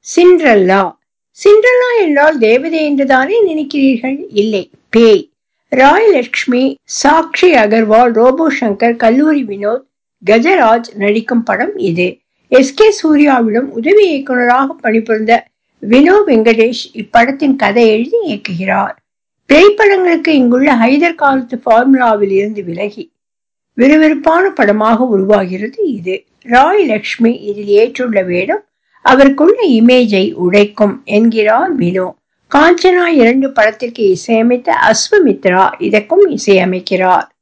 Cinderella Cinderella என்றால் தேவதை என்றுதானே நினைக்கிறீர்கள் இல்லை பேய் ராய் லட்சுமி சாக்ஷி அகர்வால் ரோபோ சங்கர் கல்லூரி வினோத் கஜராஜ் நடிக்கும் படம் இது எஸ் கே சூர்யாவிடம் உதவி இயக்குநராக பணிபுரிந்த வினோ வெங்கடேஷ் இப்படத்தின் கதை எழுதி இயக்குகிறார் பேய்ப்படங்களுக்கு இங்குள்ள ஹைதர் காலத்து ஃபார்முலாவில் இருந்து விலகி விறுவிறுப்பான படமாக உருவாகிறது இது ராய் லக்ஷ்மி இதில் ஏற்றுள்ள வேடம் அவருக்குள்ள இமேஜை உடைக்கும் என்கிறார் வினோ காஞ்சனா இரண்டு படத்திற்கு இசையமைத்த அஸ்வமித்ரா இதற்கும் இசையமைக்கிறார்